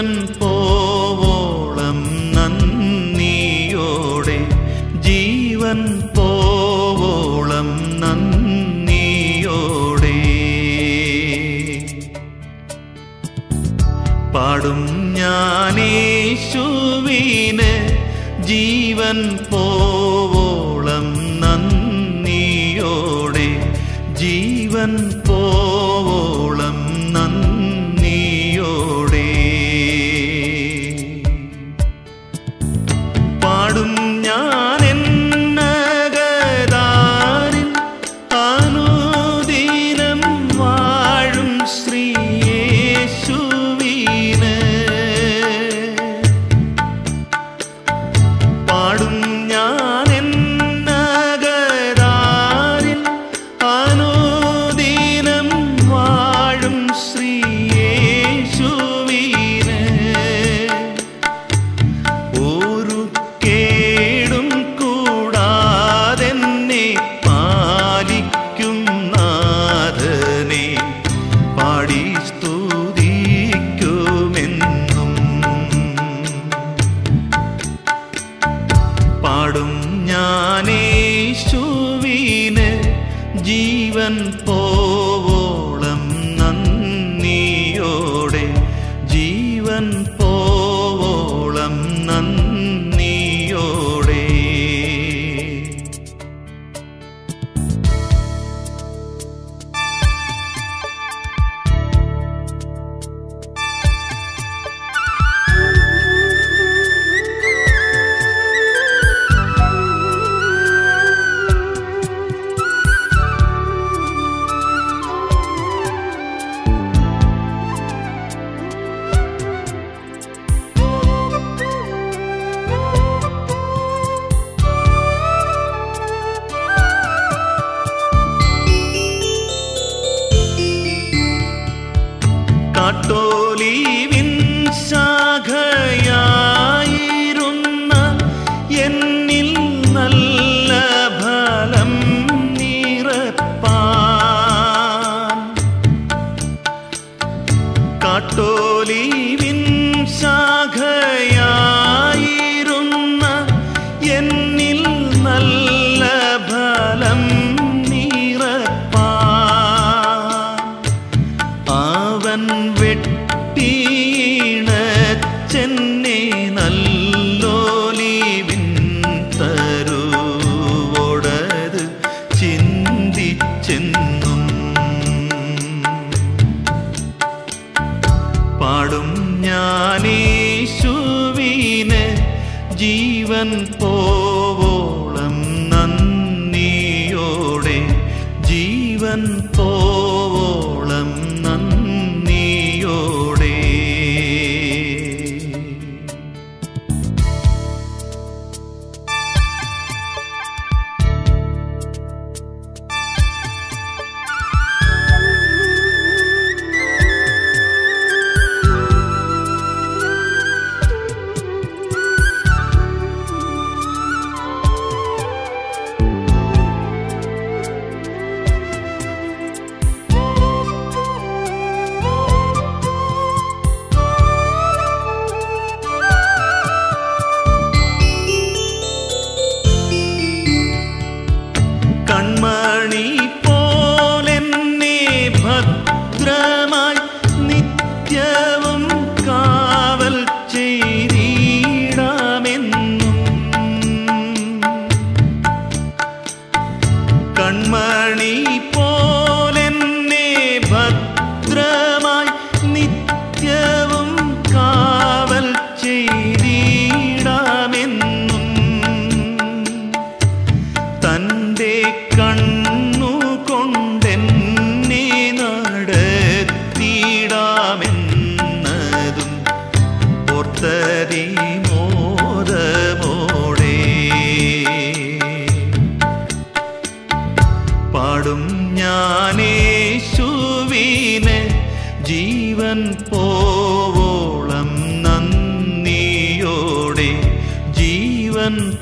പോവോളം നന്ദിയോടെ ജീവൻ പോവോളം നന്ദിയോടെ പാടും ഞാനേശുവിന് ജീവൻ പോവോളം നന്ദിയോടെ ജീവൻ പോവോളം നന്ദിയോടെ പാടും ഞാൻ എന്നകതാരിൽ അനുദിനം വാഴും ശ്രീയേശുവിന് പാടും ഞാൻ എന്നകതാരിൽ അനുദിനം വാഴും ശ്രീയേശുവിന് ഒരു കേടും കൂടാതെന്നെ പാലിക്കും നാഥനെ പാടി സ്തുതിക്കുമെന്നും പാടും ഞാനേശുവിന് ജീവൻ പോവോളം നന്ദിയോടെ ജീവൻ പോവോളം നന്ദിയോടെ കാട്ടോലീവിൻ ശാഖയായിരുന്ന എന്നിൽ നല്ല ഫലം നിറപ്പാൻ കാട്ടോലീവിൻ ശാഖയായിരുന്ന എന്നിൽ നല്ല ഫലം നിറപ്പാൻ അവൻ വെട്ടിയിണച്ചെന്നെ നല്ലോലിവിൻ തരുവോടത് ചിന്തിച്ചെന്നും പാടും ഞാനേശുവിന് ജീവൻ പോവോളം നന്ദിയോടെ ജീവൻ പോവോളം നന്ദിയോടെ കൺമണി പോലെന്നെ ഭദ്രമായി നിത്യവും കാവൽ ചെയ്തിടാമെന്നും കൺമണി പോലെന്നെ ഭദ്രമായി നിത്യവും കാവൽ ചെയ്തിടാമെന്നും തൻ്റെ കണ്ണു കൊണ്ടെന്നെ നടത്തിയിടാമെന്നതും ഓർത്തതി മോദമോടെ പാടും ഞാനേശുവിന് ജീവൻ പോവോളം നന്ദിയോടെ ജീവൻ